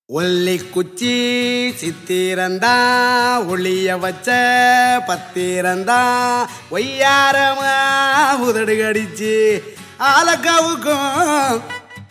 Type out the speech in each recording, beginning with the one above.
ஒல்லி குச்சி சித்திரந்தா ஒளிய வச்ச பத்திரந்தா ஒய்யாரமா உதடு கடிச்சு ஆலக்காவுக்கும்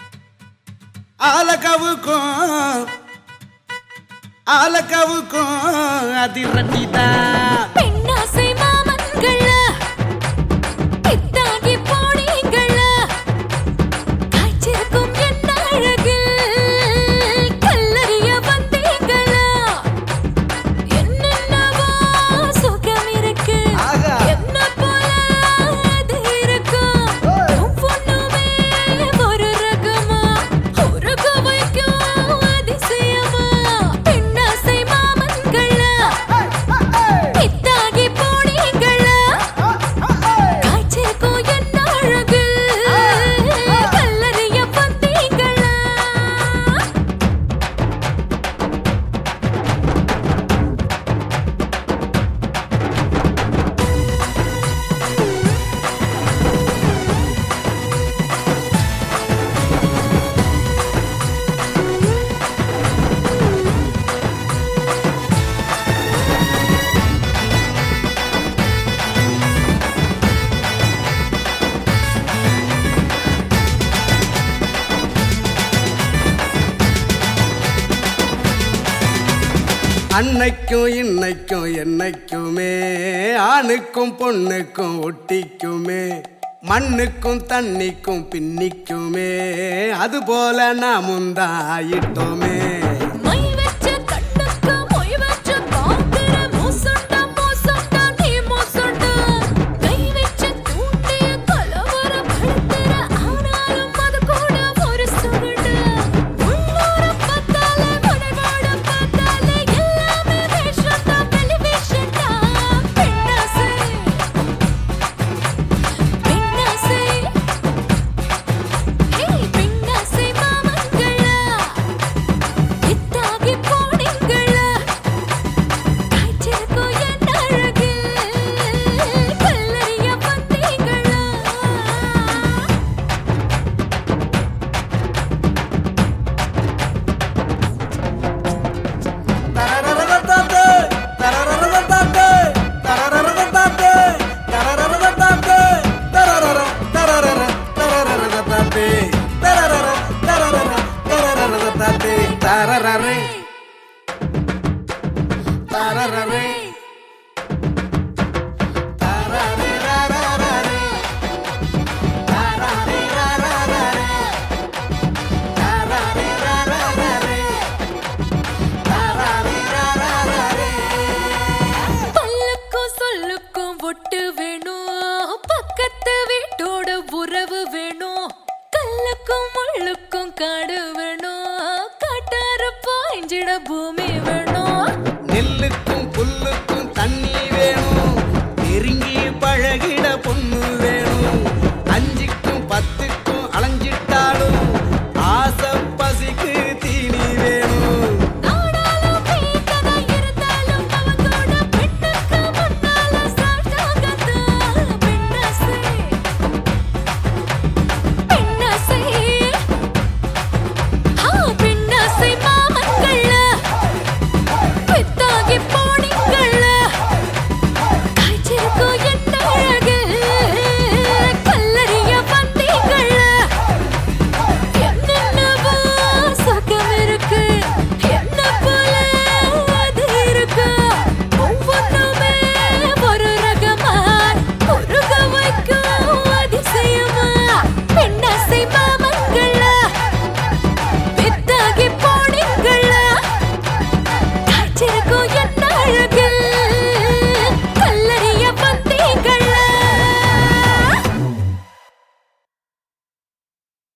ஆலக்காவுக்கும் ஆலக்காவுக்கும் அதிரட்டிதான் பெண்ணாசை மாமன்கள பித்தாகி போனீங்கள காய்ச்சிருக்கும் என்ன அழகில் கல்லறிய வந்தீங்களா என்னென்னவோ சுகம் இருக்கு ஆகா. என்ன போல அது இருக்கும் ஒவ்வொன்றுமே ஒரு ரகமா உருக வைக்கும் அதிசயமா பெண்ணாசை மாமன்கள பித்தாகி போனீங்களா காய்ச்சிருக்கும் என்ன அழகு கல்லறிய வந்தீங்களா அன்னைக்கும் இன்னைக்கும் என்னைக்குமே ஆணுக்கும் பொண்ணுக்கும் ஒட்டிக்குமே மண்ணுக்கும் தண்ணிக்கும் பின்னிக்குமே அதுபோல நாமும் தான் ஆயிட்டோமே மை வச்ச கண்ணுக்கு மொய் வச்ச பாக்குற மோசண்டா மோசண்டா நீ மோசண்டா கை வச்ச தூண்டிய கலவர படுத்துற ஆனாலும் அது கூட ஒரு சுருடு உள்ளூர பார்த்தாலே உணர்வோட பார்த்தாலே எல்லாமே வேஷந்தா வெளி வேஷந்தா பெண்ணாசை பெண்ணாசை ஹே பெண்ணாசை மாமங்களா இத்தாகி போனீங்களா காய்ச்சிருக்கும் என் அழகு கல்லறிய வந்தீங்களா தரரரரதாத்தே, தரரரரதாத்தே, தரரரரதாத்தே, தரரரரதாத்தே, தரரர, தரரர, தரரரரதாத்தே, தரரர, தரரர, தரரரரதாத்தே, தரரரே, தரரரே, தரரரரரரே, தரரரரரரே, தரரரரரரே. பல்லுக்கும் சொல்லுக்கும் ஒட்டு வேணும் பக்கத்து வீட்டோட உறவு வேணும் கல்லுக்கும் முள்ளுக்கும் காடு வேணும் காட்டார பாய்ஞ்சிட பூமி வேணும்